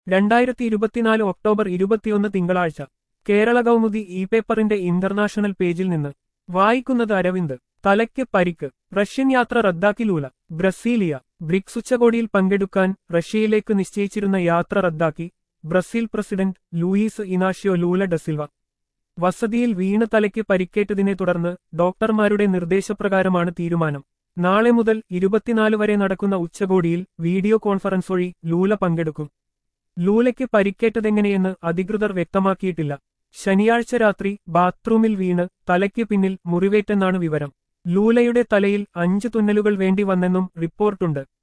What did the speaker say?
രണ്ടായിരത്തി ഇരുപത്തിനാല് ഒക്ടോബർ ഇരുപത്തിയൊന്ന് തിങ്കളാഴ്ച കേരള കൗമുദി ഇ പേപ്പറിന്റെ ഇന്റർനാഷണൽ പേജിൽ നിന്ന് വായിക്കുന്നത് അരവിന്ദ് തലയ്ക്ക് പരിക്ക് റഷ്യൻ യാത്ര റദ്ദാക്കി ലൂല ബ്രസീലിയ ബ്രിക്സ് ഉച്ചകോടിയിൽ പങ്കെടുക്കാൻ റഷ്യയിലേക്ക് നിശ്ചയിച്ചിരുന്ന യാത്ര റദ്ദാക്കി Brazil president Luiz Inacio Lula da Silva വസതിയിൽ വീണ് തലയ്ക്ക് പരിക്കേറ്റതിനെ തുടർന്ന് ഡോക്ടർമാരുടെ നിർദ്ദേശപ്രകാരമാണ് തീരുമാനം നാളെ മുതൽ ഇരുപത്തിനാല് വരെ നടക്കുന്ന ഉച്ചകോടിയിൽ വീഡിയോ കോൺഫറൻസ് വഴി ലൂല പങ്കെടുക്കും ലൂലയ്ക്ക് പരിക്കേറ്റതെങ്ങനെയെന്ന് അധികൃതർ വ്യക്തമാക്കിയിട്ടില്ല ശനിയാഴ്ച രാത്രി ബാത്റൂമിൽ വീണ് തലയ്ക്ക് പിന്നിൽ മുറിവേറ്റെന്നാണ് വിവരം ലൂലയുടെ തലയിൽ അഞ്ച് തുന്നലുകൾ വേണ്ടി വന്നെന്നും റിപ്പോർട്ടുണ്ട്